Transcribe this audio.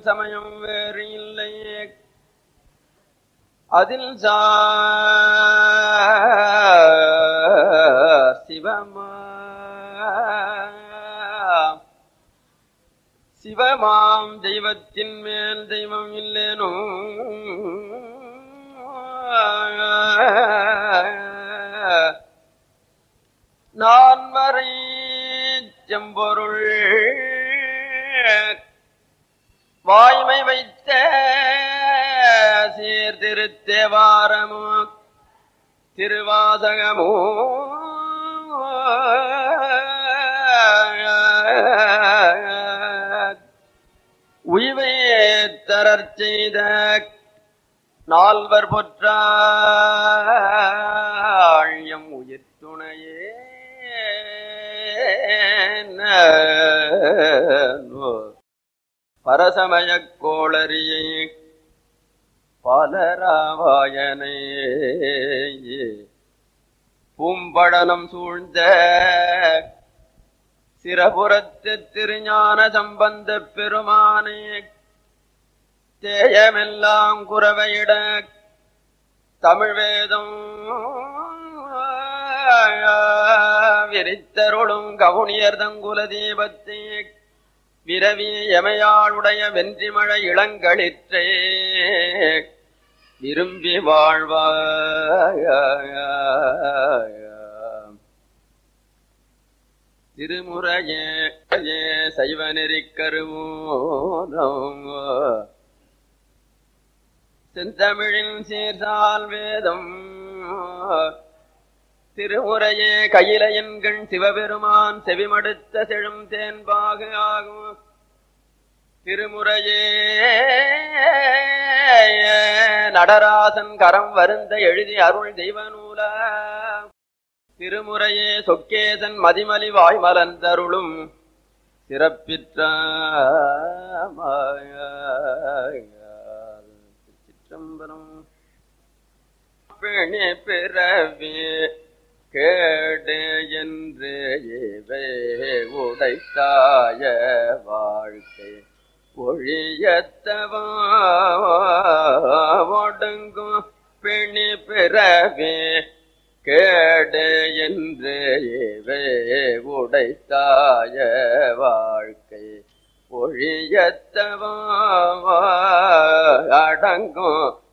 சமயம் வேறு இல்லை அதில் சா சிவமா சிவமாம் தெய்வத்தின் மேல் தெய்வம் இல்லேனோ நான் வரை செம்பொருள் வாய்மை வைத்த சீர்திருத்தேவாரமோ திருவாசகமோ உய்வே தரற் செய்த நால்வர் பொற்றாழியம் உயிர் துணையே பரசமயக் கோளரியை பாலராவாயனே பூம்படனம் சூழ்ந்த சிரபுரத்து திருஞான சம்பந்த பெருமானே தேயமெல்லாம் குறவையிட தமிழ் வேதம் விரித்தருளும் கவுனியர் தங்குல தீபத்தை விரவி எமையாளுடைய வென்றிமழை இளங்களிற்றே விரும்பி வாழ்வாய திருமுறையே சைவ நெறிக்கருவோம் செந்தமிழின் சீர்சால் வேதம் திருமுறையே கையிலையன்கண் சிவபெருமான் செவிமடுத்த செழும் தேன்பாக ஆகும் திருமுறையே நடராசன் கரம் வருந்த எழுதி அருள் தெய்வ நூல திருமுறையே சொக்கேசன் மதிமலி வாய்மலர்ந்தருளும் சிறப்பிற்ற சிற்றம்பலம் பிணி பிறவி கேடு என்று இவை உடைத்தாய வாழ்க்கை ஒழியத்தவாடுங்கும் பிணி பிறவி கேடு என்று இவை உடைத்தாய வாழ்க்கை ஒழியத்தவா அடங்கும்